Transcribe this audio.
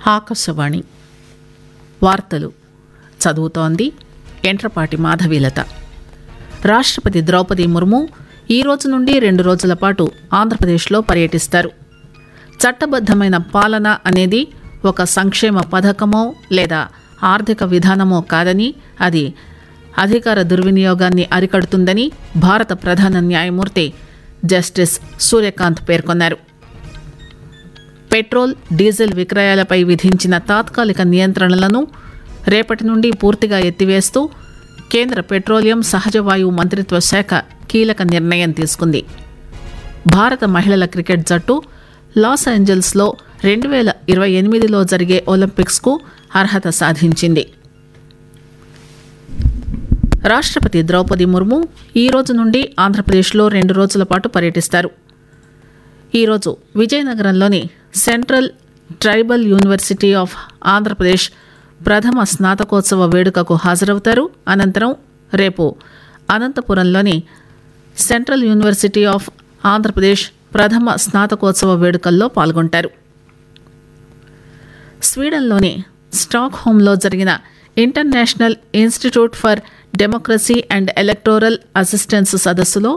ఆకాశవాణి వార్తలు చదువుతోంది ఎంట్రపాటి మాధవీలత రాష్ట్రపతి ద్రౌపది ముర్ము ఈ రోజు నుండి రెండు రోజుల పాటు ఆంధ్రప్రదేశ్లో పర్యటిస్తారు చట్టబద్దమైన పాలన అనేది ఒక సంక్షేమ పథకమో లేదా ఆర్థిక విధానమో కాదని అది అధికార దుర్వినియోగాన్ని అరికడుతుందని భారత ప్రధాన న్యాయమూర్తి జస్టిస్ సూర్యకాంత్ పేర్కొన్నారు పెట్రోల్ డీజిల్ విక్రయాలపై విధించిన తాత్కాలిక నియంత్రణలను రేపటి నుండి పూర్తిగా ఎత్తివేస్తూ కేంద్ర పెట్రోలియం సహజ వాయువు మంత్రిత్వ శాఖ కీలక నిర్ణయం తీసుకుంది భారత మహిళల క్రికెట్ జట్టు లాస్ ఏంజల్స్లో రెండు వేల ఇరవై ఎనిమిదిలో జరిగే ఒలింపిక్స్కు అర్హత సాధించింది రాష్ట్రపతి ద్రౌపది ముర్ము ఈ రోజు నుండి ఆంధ్రప్రదేశ్లో రెండు రోజుల పాటు పర్యటిస్తారు ఈరోజు విజయనగరంలోని central tribal university of Andhra Pradesh ప్రథమ స్నాతకోత్సవ వేడుకకు హాజరవుతారు అనంతరం రేపు అనంతపురంలోని సెంట్రల్ యూనివర్సిటీ ఆఫ్ ఆంధ్రప్రదేశ్ ప్రథమ స్నాతకోత్సవ వేడుకల్లో పాల్గొంటారు స్వీడన్లోని స్టాక్ హోమ్లో జరిగిన international institute for democracy and electoral assistance సదస్సులో